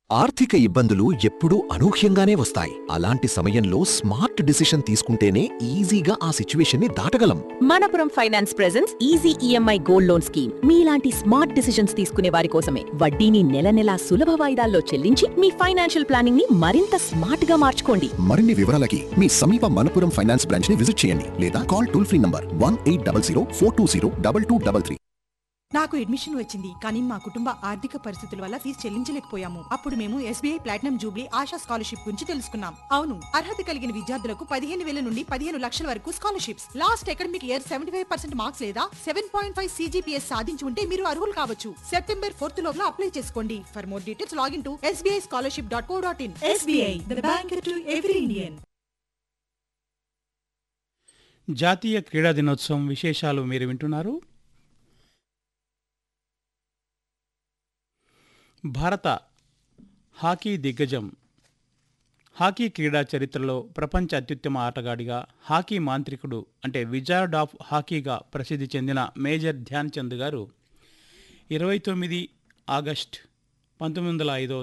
ఆర్థిక ఇబ్బందులు ఎప్పుడూ అనూహ్యంగానే వస్తాయి అలాంటి సమయంలో స్మార్ట్ డిసిషన్ తీసుకుంటేనే ఈజీగా ఆ సిచ్యువేషన్ ని దాటగలం Manappuram finance presents easy EMI gold loan scheme మీలాంటి స్మార్ట్ డిసిషన్స్ తీసుకునే వారి కోసమే వడ్డీని నెల నెలా సులభ వాయిదాల్లో చెల్లించి మీ ఫైనాన్షియల్ ప్లానింగ్ ని మరింత స్మార్ట్ గా మార్చుకోండి మరిన్ని వివరాలకి మీ సమీప మనపురం ఫైనాన్స్ బ్రాంచ్ ని విజిట్ చేయండి లేదా call toll free number one eight double zero four two zero double two double three నాకు అడ్మిషన్ వచ్చింది కానీ మా కుటుంబ ఆర్థిక పరిస్థితుల వల్ల ఫీజు చెల్లించలేకపోయాము అప్పుడు మేము SBI platinum jubilee Asha scholarship గురించి తెలుసుకున్నాం అవును అర్హత కలిగిన విద్యార్థులకు పదిహేను వేల నుండి పదిహేను లక్షల వరకు scholarships last academic year seventy five percent marks లేదా సెవెన్ పాయింట్ ఫైవ్ సీజీపీఎస్ సాధించి ఉంటే మీరు అర్హులు కావచ్చు సెప్టెంబర్ ఫోర్త్ లోపల అప్లై చేసుకోండి for more details login to SBI scholarship dot co dot in SBI the bank to every Indian జాతీయ క్రీడా దినోత్సవం విశేషాలు మీరు వింటున్నారు భారత హాకీ దిగ్గజం హాకీ క్రీడా చరిత్రలో ప్రపంచ అత్యుత్తమ ఆటగాడిగా హాకీ మాంత్రికుడు అంటే విజార్డ్ ఆఫ్ హాకీగా ప్రసిద్ధి చెందిన మేజర్ ధ్యాన్ చంద్ గారు ఇరవై తొమ్మిది ఆగస్ట్ పంతొమ్మిది వందల ఐదో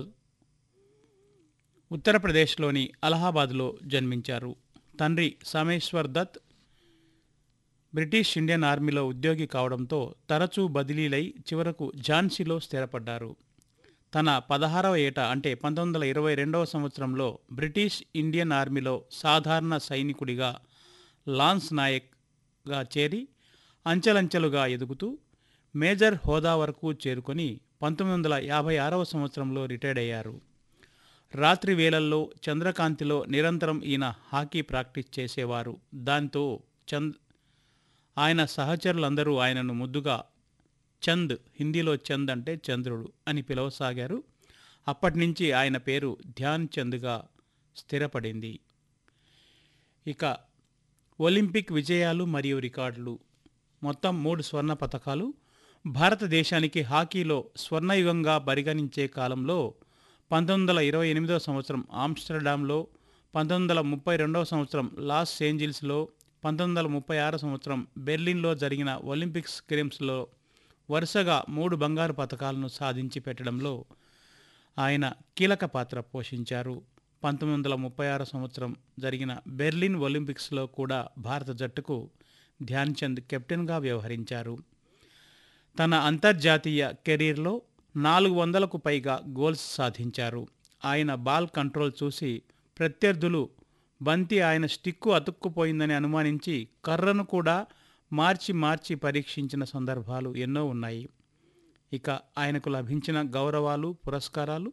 ఉత్తరప్రదేశ్లోని అలహాబాద్లో జన్మించారు తండ్రి సోమేశ్వర్ దత్ బ్రిటిష్ ఇండియన్ ఆర్మీలో ఉద్యోగి కావడంతో తరచూ బదిలీలై చివరకు ఝాన్సీలో స్థిరపడ్డారు తన పదహారవ ఏట అంటే పంతొమ్మిది వందల ఇరవై రెండవ సంవత్సరంలో బ్రిటిష్ ఇండియన్ ఆర్మీలో సాధారణ సైనికుడిగా లాన్స్ నాయక్గా చేరి అంచెలంచెలుగా ఎదుగుతూ మేజర్ హోదా వరకు చేరుకొని పంతొమ్మిది వందల యాభై ఆరవ సంవత్సరంలో రిటైర్డ్ అయ్యారు రాత్రి వేళల్లో చంద్రకాంతిలో నిరంతరం ఈయన హాకీ ప్రాక్టీస్ చేసేవారు దాంతో చంద్ ఆయన సహచరులందరూ ఆయనను ముద్దుగా చంద్ హిందీలో చంద్ అంటే చంద్రుడు అని పిలవసాగారు అప్పటి నుంచి ఆయన పేరు ధ్యాన్ చంద్గా స్థిరపడింది ఇక ఒలింపిక్ విజయాలు మరియు రికార్డులు మొత్తం మూడు స్వర్ణ పతకాలు భారతదేశానికి హాకీలో స్వర్ణయుగంగా పరిగణించే కాలంలో పంతొమ్మిది వందల ఇరవై ఎనిమిదవ సంవత్సరం ఆమ్స్టర్డామ్లో పంతొమ్మిది వందల ముప్పై రెండవ సంవత్సరం లాస్ ఏంజిల్స్లో పంతొమ్మిది వందల ముప్పై ఆరు సంవత్సరం బెర్లిన్లో జరిగిన ఒలింపిక్స్ గేమ్స్లో వరుసగా మూడు బంగారు పతకాలను సాధించి పెట్టడంలో ఆయన కీలక పాత్ర పోషించారు పంతొమ్మిది వందల ముప్పై ఆరు సంవత్సరం జరిగిన బెర్లిన్ ఒలింపిక్స్లో కూడా భారత జట్టుకు ధ్యాన్ చంద్ కెప్టెన్గా వ్యవహరించారు తన అంతర్జాతీయ కెరీర్లో నాలుగు వందలకు పైగా గోల్స్ సాధించారు ఆయన బాల్ కంట్రోల్ చూసి ప్రత్యర్థులు బంతి ఆయన స్టిక్కు అతుక్కుపోయిందని అనుమానించి కర్రను కూడా మార్చి మార్చి పరీక్షించిన సందర్భాలు ఎన్నో ఉన్నాయి ఇక ఆయనకు లభించిన గౌరవాలు పురస్కారాలు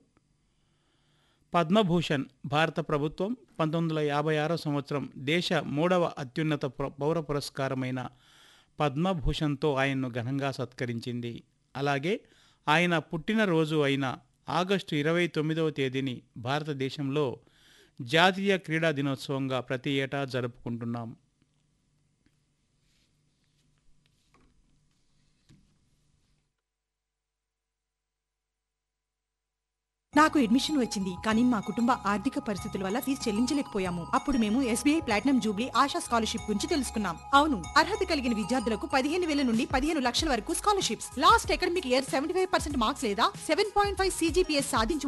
పద్మభూషణ్ భారత ప్రభుత్వం పంతొమ్మిది వందల యాభై ఆరో సంవత్సరం దేశ మూడవ అత్యున్నత ప్ర- పౌర పురస్కారమైన పద్మభూషణ్తో ఆయన్ను ఘనంగా సత్కరించింది అలాగే ఆయన పుట్టినరోజు అయిన ఆగస్టు ఇరవై తొమ్మిదవ తేదీని భారతదేశంలో జాతీయ క్రీడా దినోత్సవంగా ప్రతి ఏటా జరుపుకుంటున్నాం నాకు అడ్మిషన్ వచ్చింది కానీ మా కుటుంబ ఆర్థిక పరిస్థితుల వల్ల ఫీజు చెల్లించలేకపోయాము అప్పుడు మేము SBI platinum jubilee Asha scholarship గురించి తెలుసుకున్నాం అవును అర్హత కలిగిన విద్యార్థులకు పదిహేను వేల నుండి పదిహేను లక్షల వరకు scholarships last academic year seventy five percent marks లేదా సెవెన్ పాయింట్ ఫైవ్ సీజీపీఎస్ సాధించి